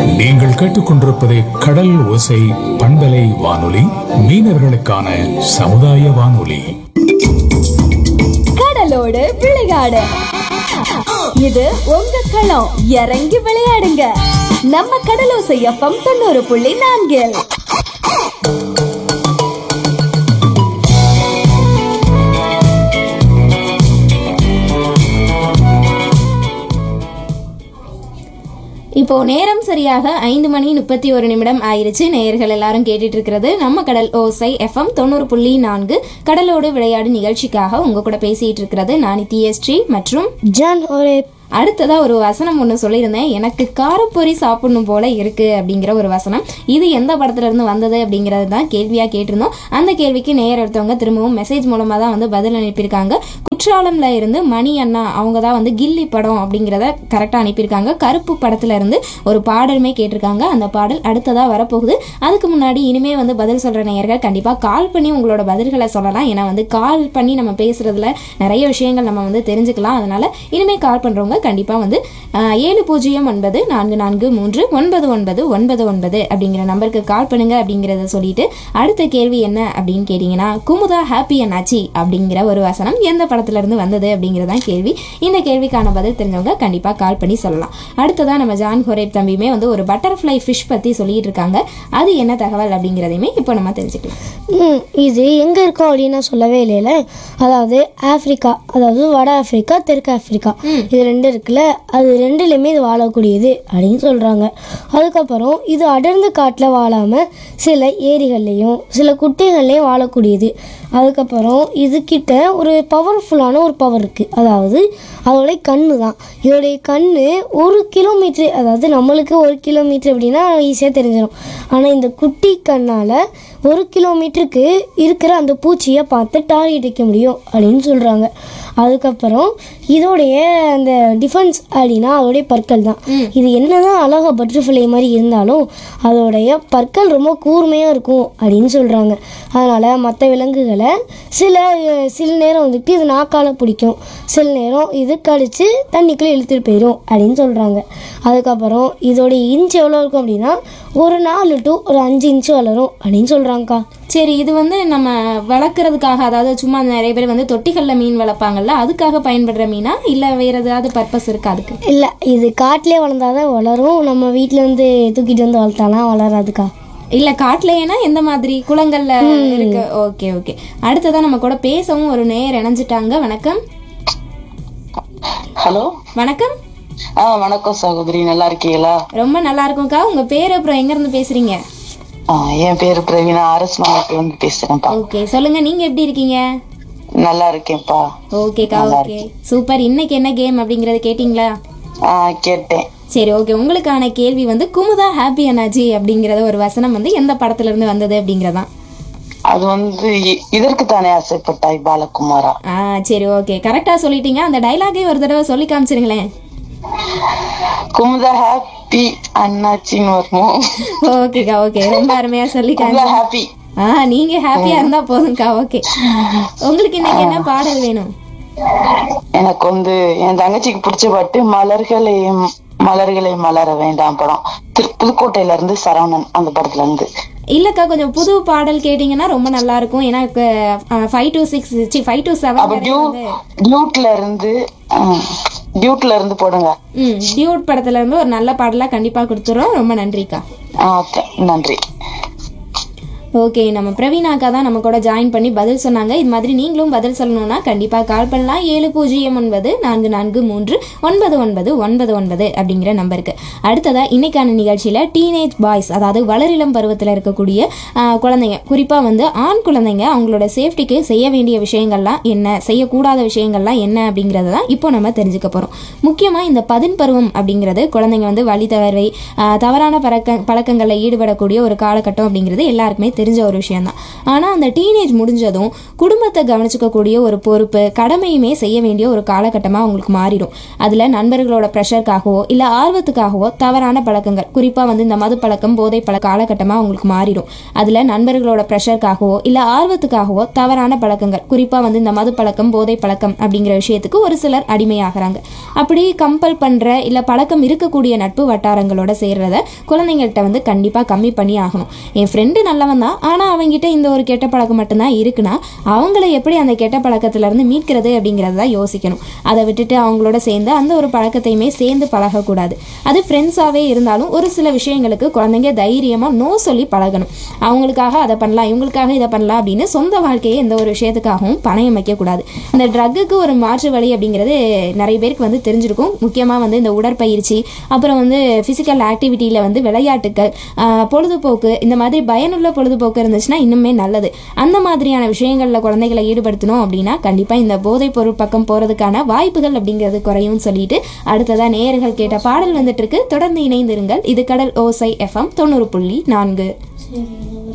நீங்கள் கேட்டுக்கொண்டிருப்பது கடல் ஓசை பண்பலை வானொலி மீனவர்களுக்கான சமுதாய வானொலி கடலோடு விளையாடு இது உங்க களம் இறங்கி விளையாடுங்க நம்ம கடலோசை எஃப்எம் தொண்ணூறு புள்ளி நான்கில் இப்போ நேரம் சரியாக ஐந்து மணி முப்பத்தி ஒரு நிமிடம் ஆயிருச்சு நேயர்கள் எல்லாரும் கேட்டுட்டு இருக்கிறது நம்ம கடல் ஓசை எஃப்எம் தொண்ணூறு புள்ளி நான்கு கடலோடு விளையாடு நிகழ்ச்சிக்காக உங்க கூட பேசிட்டு இருக்கிறது நான் நித்யஸ்ரீ மற்றும் ஜான் ஒரு அடுத்ததா ஒரு வசனம் ஒன்று சொல்லியிருந்தேன் எனக்கு காரப்பொரி சாப்பிடணும் போல இருக்கு அப்படிங்கிற ஒரு வசனம் இது எந்த படத்துல இருந்து வந்தது அப்படிங்கிறது தான் கேள்வியா கேட்டிருந்தோம் அந்த கேள்விக்கு நேயர் எடுத்தவங்க திரும்பவும் மெசேஜ் மூலமா தான் வந்து பதில் அனுப்பியிருக்காங்க குற்றாலம்ல இருந்து மணி அண்ணா அவங்க தான் வந்து கில்லி படம் அப்படிங்கிறத கரெக்டாக அனுப்பியிருக்காங்க கருப்பு படத்துல இருந்து ஒரு பாடலுமே கேட்டிருக்காங்க அந்த பாடல் அடுத்ததா வரப்போகுது அதுக்கு முன்னாடி இனிமே வந்து பதில் சொல்ற நேயர்கள் கண்டிப்பா கால் பண்ணி உங்களோட பதில்களை சொல்லலாம் ஏன்னா வந்து கால் பண்ணி நம்ம பேசுறதுல நிறைய விஷயங்கள் நம்ம வந்து தெரிஞ்சுக்கலாம் அதனால இனிமே கால் பண்றவங்க கண்டிப்பா வந்து ஆஹ், ஏழு பூஜ்ஜியம் ஒன்பது நான்கு நான்கு மூன்று ஒன்பது ஒன்பது ஒன்பது ஒன்பது அப்படிங்கிற நம்பருக்கு கால் பண்ணுங்க அப்படிங்கிறத சொல்லிட்டு அடுத்த கேள்வி என்ன அப்படின்னு கேட்டிங்கன்னா குமுதா ஹாப்பி அண்ணாச்சி அப்படிங்கிற ஒரு வசனம் எந்த படத்துல இருந்து வந்தது அப்படிங்கிறதான் கேள்வி இந்த கேள்விக்கான பதில் தெரிஞ்சவங்க கண்டிப்பா கால் பண்ணி சொல்லலாம் அடுத்ததா நம்ம ஜான் ஹொரேப் தம்பியுமே வந்து ஒரு பட்டர்ஃப்ளை ஃபிஷ் பத்தி சொல்லிட்டு இருக்காங்க அது என்ன தகவல் அப்படிங்கிறதையுமே இப்போ நம்ம தெரிஞ்சுக்கலாம் ம், இது எங்கே இருக்கும் அப்படின்னு நான் சொல்லவே இல்லைல்ல அதாவது ஆப்பிரிக்கா அதாவது வட ஆப்பிரிக்கா தெற்கு ஆப்பிரிக்கா இது ரெண்டு இருக்குல்ல அது ரெண்டுலேயுமே இது வாழக்கூடியது அப்படின்னு சொல்கிறாங்க அதுக்கப்புறம் இது அடர்ந்த காட்டில் வாழாமல் சில ஏரிகள்லேயும் சில குட்டைகள்லேயும் வாழக்கூடியது அதுக்கப்புறம் இதுகிட்ட ஒரு பவர்ஃபுல்லான ஒரு பவர் இருக்குது அதாவது அதோடைய கண்ணு தான் இதோடைய கண்ணு ஒரு கிலோமீட்டர் அதாவது நம்மளுக்கு ஒரு கிலோமீட்டர் அப்படின்னா ஈஸியாக தெரிஞ்சிடும் ஆனால் இந்த குட்டி கண்ணால் ஒரு கிலோமீட்டருக்கு இருக்கிற அந்த பூச்சியை பார்த்து டார்கெட் வைக்க முடியும் அப்படின்னு சொல்கிறாங்க அதுக்கப்புறம் இதோடைய அந்த டிஃபென்ஸ் அப்படின்னா அதோடைய பற்கள் தான் இது என்னதான் அழகா பட்டர்ஃப்ளை மாதிரி இருந்தாலும் அதோடைய பற்கள் ரொம்ப கூர்மையாக இருக்கும் அப்படின்னு சொல்கிறாங்க அதனால் மற்ற விலங்குகளை சில அஹ், சில நேரம் வந்துட்டு இது நாக்கால பிடிக்கும் சில நேரம் இது கடிச்சு தண்ணிக்குள்ளே இழுத்துட்டு போயிடும் அப்படின்னு சொல்கிறாங்க அதுக்கப்புறம் இதோடைய இன்ச் எவ்வளோ இருக்கும் அப்படின்னா ஒரு நாலு டு ஒரு அஞ்சு இன்ச்சு வளரும் அப்படின்னு சொல்கிறாங்கக்கா சரி இது வந்து நம்ம வளர்க்குறதுக்காக அதாவது சும்மா நிறைய பேர் வந்து தொட்டிகளில் மீன் வளர்ப்பாங்கல்ல அதுக்காக பயன்படுற மீனா இல்லை வேற ஏதாவது பர்பஸ் இருக்கா அதுக்கு இல்லை இது காட்டிலே வளர்ந்தாதான் வளரும் நம்ம வீட்டில் வந்து தூக்கிட்டு வந்து வளர்த்தாலாம் வளராதுக்கா இல்ல காட்டுலயேனா எந்த மாதிரி குளங்கள்ல இருக்கு ஓகே ஓகே அடுத்ததா நம்ம கூட பேசவும் ஒரு நேயர் இணைஞ்சிட்டாங்க வணக்கம் ஹலோ வணக்கம் ஆ வணக்கம் சகோதரி நல்லா இருக்கீங்களா ரொம்ப நல்லா இருக்கும்க்கா உங்க பேர் அப்புறம் எங்க இருந்து பேசுறீங்க ஆ, என் பேரு பிரவீனா அரசு மாவட்டத்துல இருந்து பேசுறேன்ப்பா ஓகே சொல்லுங்க நீங்க எப்படி இருக்கீங்க நல்லா இருக்கேன்ப்பா ஓகேக்கா ஓகே சூப்பர் இன்னைக்கு என்ன கேம் அப்படிங்கறத கேட்டிங்களா ஆ கேட்டேன் சரி ஓகே உங்களுக்கான கேள்வி வந்து குமுதா ஹாப்பி அனாஜி அப்படிங்கறத ஒரு வசனம் வந்து எந்த படத்துல இருந்து வந்தது அப்படிங்கறதான் அது வந்து இ- இதற்கு தானே ஆசைப்பட்டாய் பாலகுமாரா ஆ சரி ஓகே கரெக்டா சொல்லிட்டீங்க அந்த டைலாகே ஒரு தடவை சொல்லி காமிச்சிருங்களேன் குமுதா ஹாப்பி அண்ணாச்சின்னு வருமோ ஓகேக்கா ஓகே ரொம்ப அருமையா சொல்லி குமுதா காமிச்சு ஹாப்பி ஆ நீங்க ஹாப்பியா இருந்தா போதும்க்கா ஓகே உங்களுக்கு இன்னைக்கு என்ன பாடல் வேணும் எனக்கு வந்து என் தங்கச்சிக்கு பிடிச்ச பாட்டு மலர்களை மலர்களை மலர வேண்டாம் படம் திரு புதுக்கோட்டையில இருந்து சரவணன் அந்த படத்துல இருந்து இல்லக்கா கொஞ்சம் புது பாடல் கேட்டீங்கன்னா ரொம்ப நல்லா இருக்கும் ஏன்னா ஃபைவ் டு சிக்ஸ் சி ஃபைவ் டு அப்ப செவன் டியூ டியூட்ல இருந்து ம், டியூட்ல இருந்து போடுங்க ம் டியூட் படத்துல இருந்து ஒரு நல்ல பாடலா கண்டிப்பா கொடுத்துறோம் ரொம்ப நன்றிக்கா ஆ, த- நன்றி ஓகே நம்ம பிரவீனாக்கா தான் நம்ம கூட ஜாயின் பண்ணி பதில் சொன்னாங்க இது மாதிரி நீங்களும் பதில் சொல்லணும்னா கண்டிப்பாக கால் பண்ணலாம் ஏழு பூஜ்ஜியம் ஒன்பது நான்கு நான்கு மூன்று ஒன்பது ஒன்பது ஒன்பது ஒன்பது அப்படிங்கிற நம்பருக்கு அடுத்ததா இன்னைக்கான நிகழ்ச்சியில் டீனேஜ் பாய்ஸ் அதாவது வளரிளம் பருவத்தில் இருக்கக்கூடிய ஆஹ், குழந்தைங்க குறிப்பாக வந்து ஆண் குழந்தைங்க அவங்களோட சேஃப்டிக்கு செய்ய வேண்டிய விஷயங்கள்லாம் என்ன செய்யக்கூடாத விஷயங்கள்லாம் என்ன அப்படிங்கிறத தான் இப்போ நம்ம தெரிஞ்சுக்க போகிறோம் முக்கியமாக இந்த பதின் பருவம் அப்படிங்கிறது குழந்தைங்க வந்து வழி தவறை ஆஹ், தவறான பழக்க பழக்கங்களில் ஈடுபடக்கூடிய ஒரு காலகட்டம் அப்படிங்கிறது எல்லாருக்குமே தெரியும் தெரிஞ்ச ஒரு விஷயம்தான் ஆனால் அந்த டீனேஜ் முடிஞ்சதும் குடும்பத்தை கவனிச்சுக்கக்கூடிய ஒரு பொறுப்பு கடமையுமே செய்ய வேண்டிய ஒரு காலகட்டமாக அவங்களுக்கு மாறிடும் அதில் நண்பர்களோட ப்ரெஷருக்காகவோ இல்லை ஆர்வத்துக்காகவோ தவறான பழக்கங்கள் குறிப்பாக வந்து இந்த மது பழக்கம் போதை பழக்க காலகட்டமாக அவங்களுக்கு மாறிடும் அதில் நண்பர்களோட ப்ரெஷருக்காகவோ இல்லை ஆர்வத்துக்காகவோ தவறான பழக்கங்கள் குறிப்பாக வந்து இந்த மது பழக்கம் போதை பழக்கம் அப்படிங்கிற விஷயத்துக்கு ஒரு சிலர் அடிமையாகிறாங்க அப்படி கம்பல் பண்ணுற இல்லை பழக்கம் இருக்கக்கூடிய நட்பு வட்டாரங்களோட சேர்றத குழந்தைங்கள்ட்ட வந்து கண்டிப்பாக கம்மி பண்ணி ஆகணும் என் ஃப்ரெண்டு நல்லவன் தான் ஆனால் அவங்ககிட்ட இந்த ஒரு கெட்ட பழக்கம் மட்டும்தான் இருக்குன்னா அவங்கள எப்படி அந்த கெட்ட பழக்கத்திலேருந்து மீட்கிறது அப்படிங்கிறத தான் யோசிக்கணும் அதை விட்டுட்டு அவங்களோட சேர்ந்து அந்த ஒரு பழக்கத்தையுமே சேர்ந்து பழகக்கூடாது அது ஃப்ரெண்ட்ஸாகவே இருந்தாலும் ஒரு சில விஷயங்களுக்கு குழந்தைங்க தைரியமாக நோ சொல்லி பழகணும் அவங்களுக்காக அதை பண்ணலாம் இவங்களுக்காக இதை பண்ணலாம் அப்படின்னு சொந்த வாழ்க்கையை எந்த ஒரு விஷயத்துக்காகவும் பணயம் வைக்கக்கூடாது இந்த ட்ரக்குக்கு ஒரு மாற்று வழி அப்படிங்கிறது நிறைய பேருக்கு வந்து தெரிஞ்சிருக்கும் முக்கியமாக வந்து இந்த உடற்பயிற்சி அப்புறம் வந்து ஃபிசிக்கல் ஆக்டிவிட்டியில் வந்து விளையாட்டுக்கள் ஆஹ், பொழுதுபோக்கு இந்த மாதிரி பயனுள்ள பொழுதுபோக்கு இருந்துச்சுன்னா இன்னுமே நல்லது அந்த மாதிரியான விஷயங்களில் குழந்தைகளை ஈடுபடுத்தணும் அப்படின்னா கண்டிப்பாக இந்த போதைப் பொருள் பக்கம் போகிறதுக்கான வாய்ப்புகள் அப்படிங்கிறது குறையும்னு சொல்லிட்டு அடுத்ததாக நேயர்கள் கேட்ட பாடல் வந்துட்டு இருக்கு தொடர்ந்து இணைந்திருங்கள் இது கடல் ஓசை எஃப்எம் தொண்ணூறு புள்ளி நான்கு